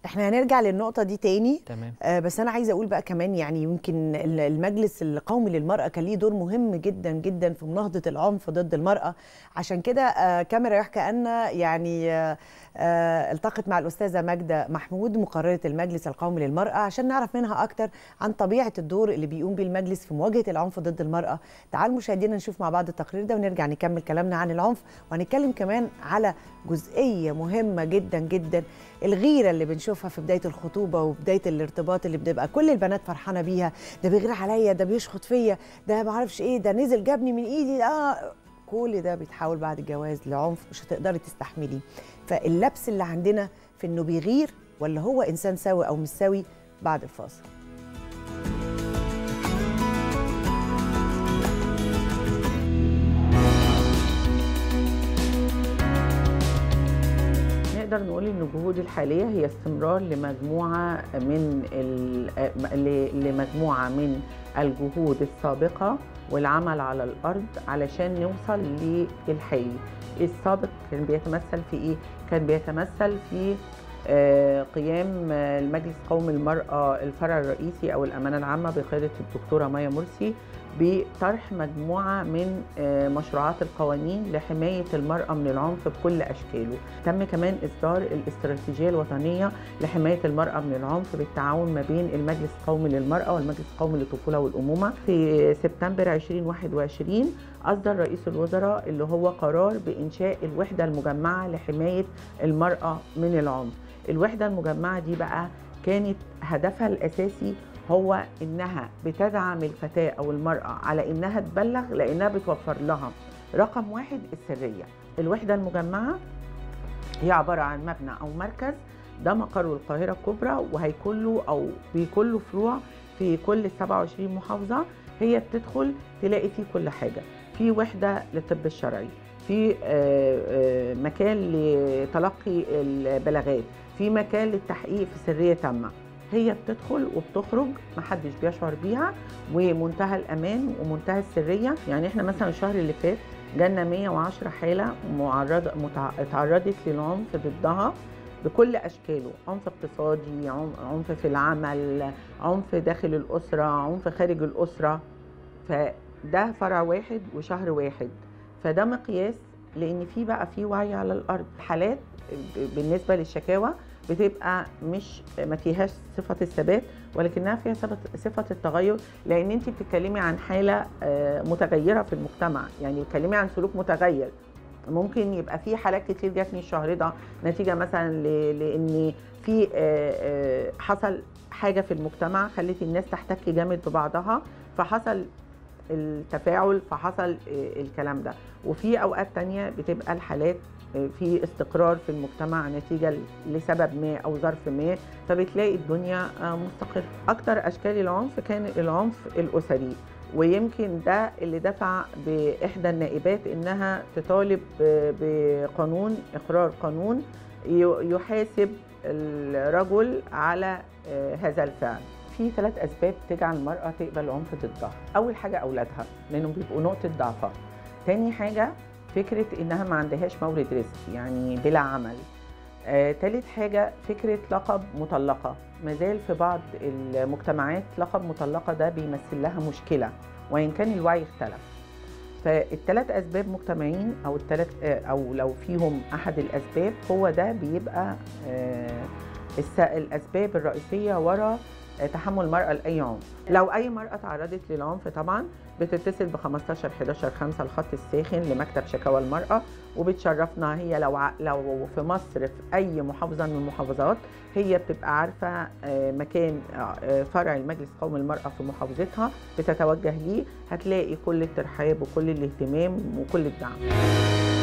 احنا هنرجع للنقطه دي تاني تمام آه بس انا عايزه اقول بقى كمان يعني يمكن ال- المجلس القومي للمراه كان ليه دور مهم جدا جدا في مناهضه العنف ضد المراه عشان كده آه كاميرا يحكى ان يعني آه آه التقت مع الاستاذه ماجده محمود مقرره المجلس القومي للمراه عشان نعرف منها اكتر عن طبيعه الدور اللي بيقوم بيه المجلس في مواجهه العنف ضد المراه تعالوا مشاهدينا نشوف مع بعض التقرير ده ونرجع نكمل كلامنا عن العنف وهنتكلم كمان على جزئيه مهمه جدا جدا الغيره اللي بنشوفها في بدايه الخطوبه وبدايه الارتباط اللي بتبقى كل البنات فرحانه بيها ده بيغير عليا ده بيشخط فيا ده ما اعرفش ايه ده نزل جابني من ايدي اه كل ده بيتحول بعد الجواز لعنف مش هتقدري تستحمليه فاللبس اللي عندنا في انه بيغير ولا هو انسان سوي او مش سوي بعد الفاصل نقدر نقول ان الجهود الحاليه هي استمرار لمجموعه من ال- ل- لمجموعه من الجهود السابقه والعمل على الارض علشان نوصل للحالي السابق كان بيتمثل في ايه كان بيتمثل في آه، قيام آه، المجلس القومي للمرأة الفرع الرئيسي أو الأمانة العامة بقيادة الدكتورة مايا مرسي بطرح مجموعة من آه، مشروعات القوانين لحماية المرأة من العنف بكل أشكاله تم كمان إصدار الاستراتيجية الوطنية لحماية المرأة من العنف بالتعاون ما بين المجلس القومي للمرأة والمجلس القومي للطفولة والأمومة في سبتمبر 2021 أصدر رئيس الوزراء اللي هو قرار بإنشاء الوحدة المجمعة لحماية المرأة من العنف الوحدة المجمعة دي بقى كانت هدفها الأساسي هو إنها بتدعم الفتاة أو المرأة على إنها تبلغ لأنها بتوفر لها رقم واحد السرية الوحدة المجمعة هي عبارة عن مبنى أو مركز ده مقره القاهرة الكبرى وهيكون له أو بيكون له فروع في كل 27 محافظة هي بتدخل تلاقي فيه كل حاجة في وحدة للطب الشرعي في آه، آه، مكان لتلقي البلاغات في مكان للتحقيق في سرية تامة هي بتدخل وبتخرج محدش بيشعر بيها ومنتهى الأمان ومنتهى السرية يعني احنا مثلا الشهر اللي فات جالنا 110 حالة معرضة متع- اتعرضت للعنف ضدها بكل أشكاله عنف اقتصادي عن- عنف في العمل عنف داخل الأسرة عنف خارج الأسرة فده فرع واحد وشهر واحد فده مقياس لان في بقى في وعي على الارض حالات بالنسبه للشكاوى بتبقى مش ما فيهاش صفه الثبات ولكنها فيها صفة- صفه التغير لان انت بتتكلمي عن حاله آه، متغيره في المجتمع يعني بتتكلمي عن سلوك متغير ممكن يبقى في حالات كتير جاتني الشهر ده نتيجه مثلا ل- لان في آه، آه، حصل حاجه في المجتمع خلت الناس تحتك جامد ببعضها فحصل التفاعل فحصل آه، الكلام ده وفي اوقات تانية بتبقى الحالات آه، في استقرار في المجتمع نتيجة لسبب ما أو ظرف ما فبتلاقي الدنيا آه، مستقرة أكتر أشكال العنف كان العنف الأسري ويمكن ده اللي دفع بإحدى النائبات إنها تطالب ب- بقانون إقرار قانون ي- يحاسب الرجل على آه، هذا الفعل في ثلاث اسباب تجعل المراه تقبل العنف ضدها اول حاجه اولادها لانهم بيبقوا نقطه ضعفها تاني حاجه فكره انها ما عندهاش مورد رزق يعني بلا عمل آه، تالت حاجة فكرة لقب مطلقة مازال في بعض المجتمعات لقب مطلقة ده بيمثل لها مشكلة وإن كان الوعي اختلف فالثلاث أسباب مجتمعين أو الثلاث أو لو فيهم أحد الأسباب هو ده بيبقى آه، الس- الأسباب الرئيسية وراء تحمل المرأة لأي عنف لو أي مرأة تعرضت للعنف طبعا بتتصل ب 15 11 5 الخط الساخن لمكتب شكاوى المرأة وبتشرفنا هي لو ع- لو في مصر في أي محافظة من المحافظات هي بتبقى عارفة آه، مكان آه، فرع المجلس القومي للمرأة في محافظتها بتتوجه ليه هتلاقي كل الترحاب وكل الاهتمام وكل الدعم